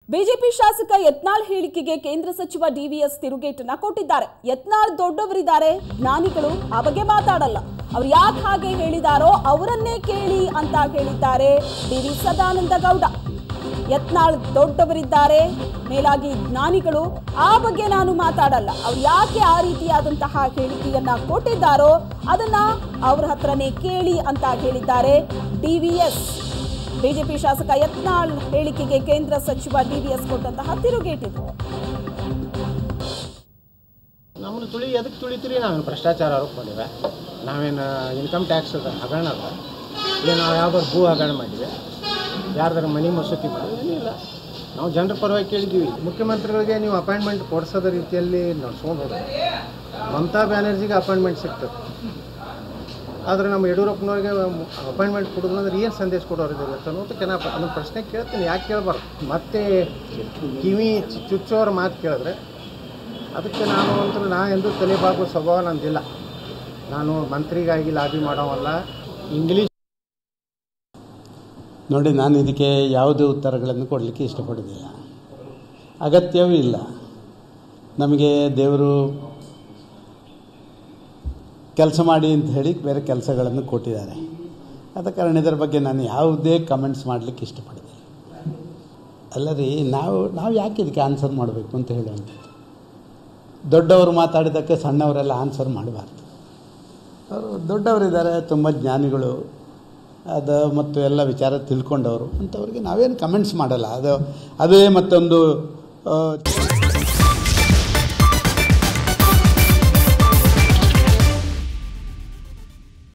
BJP ಶಾಸಕ ಯತ್ನಾಳ್ ಹೇಳಿಕೆಗೆ ಕೇಂದ್ರ ಸಚಿವ ಡಿವಿಎಸ್ ತಿರುಗೇಟನ್ನ ಕೊಟ್ಟಿದ್ದಾರೆ ಯತ್ನಾಳ್ ದೊಡ್ಡವರಿದ್ದಾರೆ ಜ್ಞಾನಿಗಳು ಆ ಬಗ್ಗೆ ಮಾತಾಡಲ್ಲ ಅವ್ರು ಯಾಕೆ ಹಾಗೆ ಹೇಳಿದಾರೋ ಅವರನ್ನೇ ಕೇಳಿ ಅಂತ ಹೇಳಿದ್ದಾರೆ ಡಿ ವಿ ಸದಾನಂದ ಗೌಡ ಯತ್ನಾಳ್ ದೊಡ್ಡವರಿದ್ದಾರೆ ಮೇಲಾಗಿ ಜ್ಞಾನಿಗಳು ಆ ಬಗ್ಗೆ ನಾನು ಮಾತಾಡಲ್ಲ ಅವ್ರು ಯಾಕೆ ಆ ರೀತಿಯಾದಂತಹ ಹೇಳಿಕೆಯನ್ನ ಕೊಟ್ಟಿದ್ದಾರೋ ಅದನ್ನ ಅವ್ರ ಹತ್ರನೇ ಕೇಳಿ ಅಂತ ಹೇಳಿದ್ದಾರೆ ಡಿವಿಎಸ್ ಬಿಜೆಪಿ ಶಾಸಕ ಯತ್ನಾಳ್ ಹೇಳಿಕೆಗೆ ಕೇಂದ್ರ ಸಚಿವ ಡಿವಿಎಸ್ ಕೊಟ್ಟಂತಹ ತಿರುಗೇಟಿದೆ ನಮ್ಮನ್ನು ತುಳಿ ಎದಕ್ಕೆ ತುಳಿತೀರಿ ನಾವೇನು ಭ್ರಷ್ಟಾಚಾರ ಆರೋಪ ಮಾಡಿವೆ ನಾವೇನು ಇನ್ಕಮ್ ಟ್ಯಾಕ್ಸ್ ಅದ ಹಗರಣ ಅದ ಇಲ್ಲ ನಾವು ಯಾವ್ದಾದ್ರು ಭೂ ಹಗರಣ ಮಾಡಿವೆ ಯಾರ್ದಾರ ಮನೆ ಮಸೂತಿ ಮಾಡಿವೆ ಏನಿಲ್ಲ ನಾವು ಜನರ ಪರವಾಗಿ ಕೇಳಿದ್ದೀವಿ ಮುಖ್ಯಮಂತ್ರಿಗಳಿಗೆ ನೀವು ಅಪಾಯಿಂಟ್ಮೆಂಟ್ ಕೊಡಿಸೋದ ರೀತಿಯಲ್ಲಿ ನಡ್ಸ್ಕೊಂಡು ಹೋದ್ರೆ ಮಮತಾ ಬ್ಯಾನರ್ಜಿಗೆ ಅಪಾಯಿಂಟ್ಮೆಂಟ್ ಸಿಗ್ತದೆ ಆದರೆ ನಮ್ಮ ಯಡಿಯೂರಪ್ಪನವ್ರಿಗೆ ಅಪಾಯಿಂಟ್ಮೆಂಟ್ ಕೊಡೋದಂದ್ರೆ ಏನು ಸಂದೇಶ ಕೊಡೋರಿದ್ದಾರೆ ಅಂತ ಅನ್ನೋದಕ್ಕೆ ನಾ ಅದನ್ನು ಪ್ರಶ್ನೆ ಕೇಳ್ತೀನಿ ಯಾಕೆ ಕೇಳಬಾರ್ದು ಮತ್ತೆ ಕಿವಿ ಚು- ಚುಚ್ಚೋರ ಮಾತು ಕೇಳಿದ್ರೆ ಅದಕ್ಕೆ ನಾನು ಅಂತೂ ನಾ ಎಂದೂ ತಲೆಬಾಗುವ ಸ್ವಭಾವ ನಂದಿಲ್ಲ ನಾನು ಮಂತ್ರಿಗಾಗಿ ಲಾಬಿ ಮಾಡೋವಲ್ಲ ಇಂಗ್ಲೀಷ್ ನೋಡಿ ನಾನು ಇದಕ್ಕೆ ಯಾವುದೇ ಉತ್ತರಗಳನ್ನು ಕೊಡಲಿಕ್ಕೆ ಇಷ್ಟಪಡೋದಿಲ್ಲ ಅಗತ್ಯವೂ ಇಲ್ಲ ನಮಗೆ ದೇವರು ಕೆಲಸ ಮಾಡಿ ಅಂತ ಹೇಳಿ ಬೇರೆ ಕೆಲಸಗಳನ್ನು ಕೊಟ್ಟಿದ್ದಾರೆ ಆದ ಕಾರಣ ಇದರ ಬಗ್ಗೆ ನಾನು ಯಾವುದೇ ಕಮೆಂಟ್ಸ್ ಮಾಡಲಿಕ್ಕೆ ಇಷ್ಟಪಡೋದಿಲ್ಲ ಅಲ್ಲ ರೀ ನಾವು ನಾವು ಯಾಕೆ ಇದಕ್ಕೆ ಆನ್ಸರ್ ಮಾಡಬೇಕು ಅಂತ ಹೇಳುವಂಥದ್ದು ದೊಡ್ಡವರು ಮಾತಾಡಿದ್ದಕ್ಕೆ ಸಣ್ಣವರೆಲ್ಲ ಆನ್ಸರ್ ಮಾಡಬಾರ್ದು ಅವರು ದೊಡ್ಡವರಿದ್ದಾರೆ ತುಂಬ ಜ್ಞಾನಿಗಳು ಅದು ಮತ್ತು ಎಲ್ಲ ವಿಚಾರ ತಿಳ್ಕೊಂಡವರು ಅಂಥವ್ರಿಗೆ ನಾವೇನು ಕಮೆಂಟ್ಸ್ ಮಾಡಲ್ಲ ಅದು ಅದೇ ಮತ್ತೊಂದು ಆ,